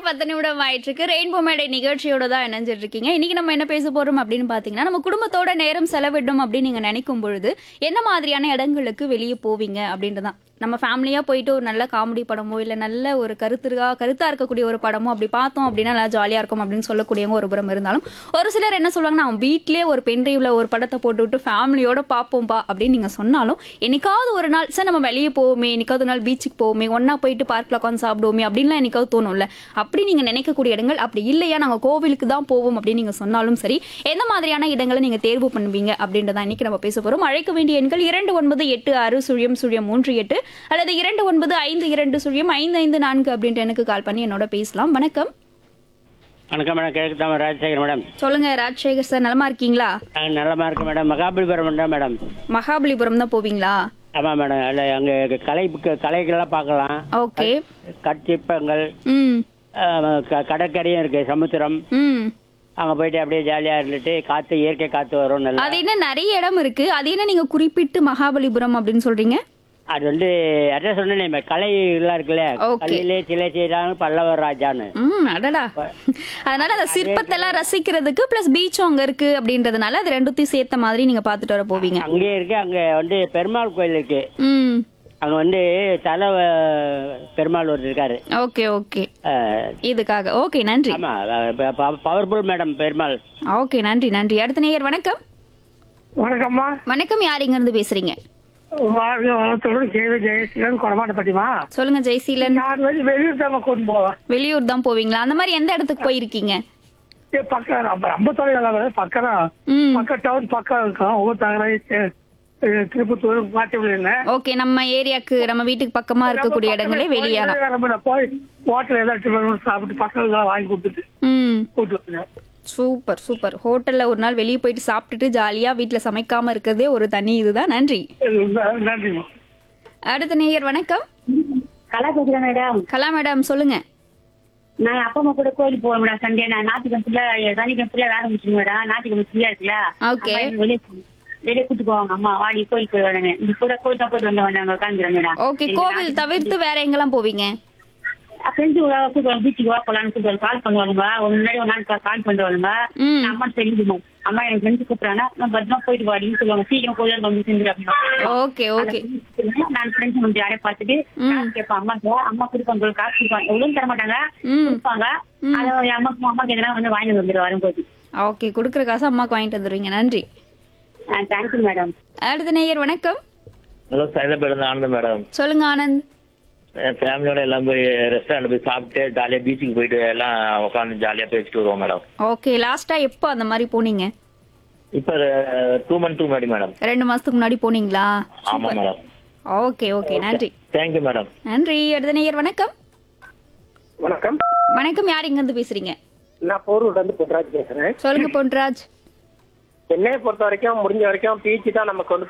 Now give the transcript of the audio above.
பத்து நிமிடம் ஆயிட்டு இருக்கு ரெயின்போ மேடை நிகழ்ச்சியோட தான் இணைஞ்சிட்டு இருக்கீங்க இன்னைக்கு நம்ம என்ன பேச போறோம் அப்படின்னு பாத்தீங்கன்னா நம்ம குடும்பத்தோட நேரம் செலவிடணும் அப்படின்னு நீங்க நினைக்கும் பொழுது என்ன மாதிரியான இடங்களுக்கு வெளியே போவீங்க அப்படின்றதான் நம்ம ஃபேமிலியா போயிட்டு ஒரு நல்ல காமெடி படமோ இல்ல நல்ல ஒரு கருத்துருகா கருத்தா இருக்கக்கூடிய ஒரு படமோ அப்படி பார்த்தோம் அப்படின்னா நல்லா ஜாலியா இருக்கும் அப்படின்னு சொல்லக்கூடியவங்க ஒரு புறம் இருந்தாலும் ஒரு சிலர் என்ன சொல்லுவாங்கன்னா அவன் வீட்லயே ஒரு பென்ட்ரைவ்ல ஒரு படத்தை போட்டு விட்டு ஃபேமிலியோட பார்ப்போம்பா அப்படின்னு நீங்க சொன்னாலும் என்னைக்காவது ஒரு நாள் சார் நம்ம வெளியே போவோமே என்னைக்காவது ஒரு நாள் பீச்சுக்கு போவோமே ஒண்ணா போயிட்டு பார்க்ல உட்காந்து சாப்பிடுவோமே அப்படின்லாம் என்னைக்காவது தோணும்ல அப்படி நீங்க நினைக்கக்கூடிய இடங்கள் அப்படி இல்லையா நாங்க கோவிலுக்கு தான் போவோம் அப்படின்னு நீங்க சொன்னாலும் சரி எந்த மாதிரியான இடங்களை நீங்க தேர்வு பண்ணுவீங்க அப்படின்றத இன்னைக்கு நம்ம பேச போறோம் அழைக்க வேண்டிய எண்கள் இரண்டு ஒன்பது எட்டு ஆறு சுழியம் சுழியம் மூன்று எட்டு அல்லது இரண்டு ஒன்பது ஐந்து இரண்டு சுழியம் ஐந்து ஐந்து நான்கு அப்படின்ட்டு எனக்கு கால் பண்ணி என்னோட பேசலாம் வணக்கம் வணக்கம் மேடம் கிழக்கு தான் ராஜசேகர் மேடம் சொல்லுங்க ராஜசேகர் சார் நலமா இருக்கீங்களா நாங்கள் நல்லமா இருக்கோம் மேடம் மகாபலிபுரம் தான் மேடம் மகாபலிபுரம் தான் போவீங்களா ஆமாம் மேடம் இல்லை அங்கே கலை கலைகள்லாம் பார்க்கலாம் ஓகே கற்சிற்பங்கள் ம் ஆஹ் க- கடற்கரையும் இருக்கு சமுத்திரம் ம் அங்கே போயிட்டு அப்படியே ஜாலியாக இருந்துட்டு காற்று இயற்கை காற்று வரும் நல்லா அது என்ன நிறைய இடம் இருக்கு அது என்ன நீங்க குறிப்பிட்டு மகாபலிபுரம் அப்படின்னு சொல்றீங்க அது வந்து அதான் சொன்னேன் கலை எல்லாம் இருக்குல்ல Okay. கல்லிலே சிலை செய்கிறாங்க பல்லவர் ராஜான்னு ம் அடடா அதனால அந்த சிற்பத்தை எல்லாம் ரசிக்கிறதுக்கு பிளஸ் பீச்சும் அங்க இருக்கு அப்படின்றதுனால அது ரெண்டுத்தையும் சேர்த்த மாதிரி நீங்க பாத்துட்டு வர போவீங்க அங்கேயே இருக்கு அங்கே வந்து பெருமாள் கோயில் இருக்கு ம் அங்கே வந்து தலை அஹ், பெருமாள் ஒருத்தர் இருக்காரு ஓகே ஓகே அஹ், இதுக்காக ஓகே நன்றி ஆமா பவர்ஃபுல் மேடம் பெருமாள் ஓகே நன்றி நன்றி அடுத்த நேயர் வணக்கம் வணக்கம்மா வணக்கம் யார் இங்க இருந்து பேசுறீங்க வாழ்க வளத்துடன் கேள்வி ஜெயசீலன் கொடமாட்டப்பட்டிமா சொல்லுங்க ஜெயசீலன் நான் வந்து வெளியூர் தான் கூட்டு போவேன் வெளியூர் தான் போவீங்களா அந்த மாதிரி எந்த இடத்துக்கு போயிருக்கீங்க ஏ, பக்கம் ரொம்ப ரொம்ப தொலைவில் பக்கம் தான் ம் பக்கம் டவுன் பக்கம் இருக்கும் ஒவ்வொரு தகராறு திருப்பத்தூர் மாட்டி ஓகே நம்ம ஏரியாக்கு நம்ம வீட்டுக்கு பக்கமா இருக்கக்கூடிய இடங்களே வெளியேலாம் போய் ஹோட்டல் ஏதாச்சும் சாப்பிட்டு பசங்களுக்கு வாங்கி கொடுத்துட்டு ம் கூட்டு வந்தேன் சூப்பர் சூப்பர் ஹோட்டல்ல ஒரு நாள் வெளியே போயிட்டு சாப்பிட்டுட்டு ஜாலியா வீட்ல சமைக்காம இருக்கிறதே ஒரு தனி இதுதான் நன்றி நன்றிம்மா அடுத்த நேயர் வணக்கம் கலா பேசுறேன் மேடம் கலா மேடம் சொல்லுங்க நான் அப்பா அம்மா கூட கோயிலுக்கு போவேன் மேடம் சண்டே நான் ஞாயிற்றுக்கிழமை ஃபுல்லா சனிக்கிழமை ஃபுல்லா வேலை முடிச்சுங்க மேடம் ஞாயிற்றுக்கிழமை ஃப்ரீயா இருக்குல்ல Okay. அப்பா என்னை வெளியே வெளியே கூட்டு போவாங்க அம்மா வாடி கோயிலுக்கு போய் வரேன் இந்த கூட கோயில் தான் போயிட்டு வந்தேன் நாங்க உட்காந்துறேன் மேடம் ஓகே கோவில் தவிர்த்து வேற எங்கெல்லாம் போவீங்க ஃப்ரெண்ட்ஸ் கூப்பிடுவாங்க பீச்சுக்கு வா போலான்னு கூப்பிடுவாங்க கால் பண்ணுவாங்க ஒரு முன்னாடி ஒரு நாள் கால் பண்ணுவாங்க ம் நான் அம்மா தெரிஞ்சுமா அம்மா எனக்கு ஃப்ரெண்ட்ஸ் கூப்பிடுறாங்க நான் பத்திரமா போயிட்டு வாடின்னு சொல்லுவாங்க சீக்கிரம் கோயில் வந்து செஞ்சு அப்படின்னு ஓகே ஓகே நான் ஃப்ரெண்ட்ஸ் வந்து யாரையும் பார்த்துட்டு காசு கேட்பேன் அம்மா அம்மா கொடுப்பாங்க காசு கொடுப்பாங்க எவ்வளவு தர மாட்டாங்க ம் கொடுப்பாங்க அதை என் அம்மாக்கு அம்மாக்கு எதனா வந்து வாங்கி வந்துடும் வரும்போது ஓகே கொடுக்குற காசு அம்மாக்கு வாங்கிட்டு வந்துடுவீங்க நன்றி தேங்க்யூ மேடம் அடுத்த நேயர் வணக்கம் ஹலோ சைதாபேட் ஆனந்த் மேடம் சொல்லுங்க ஆனந்த் என் ஃபேமிலியோட எல்லாம் போய் ரெஸ்டாரண்ட் போய் சாப்பிட்டு ஜாலியாக பீச்சுக்கு போயிட்டு எல்லாம் உட்காந்து ஜாலியாக பேசிட்டு வருவோம் மேடம் ஓகே லாஸ்டா எப்போ அந்த மாதிரி போனீங்க இப்போ டூ மந்த் டூ முன்னாடி மேடம் ரெண்டு மாசத்துக்கு முன்னாடி போனீங்களா ஆமாம் மேடம் ஓகே ஓகே நன்றி தேங்க்யூ மேடம் நன்றி அடுத்த நேயர் வணக்கம் வணக்கம் வணக்கம் யார் இங்க இருந்து பேசுறீங்க நான் போரூர்ல இருந்து பொன்ராஜ் பேசுறேன் சொல்லுங்க பொன்ராஜ் சென்னையை பொறுத்த வரைக்கும் முடிஞ்ச வரைக்கும் பீச் தான் நமக்கு வந்து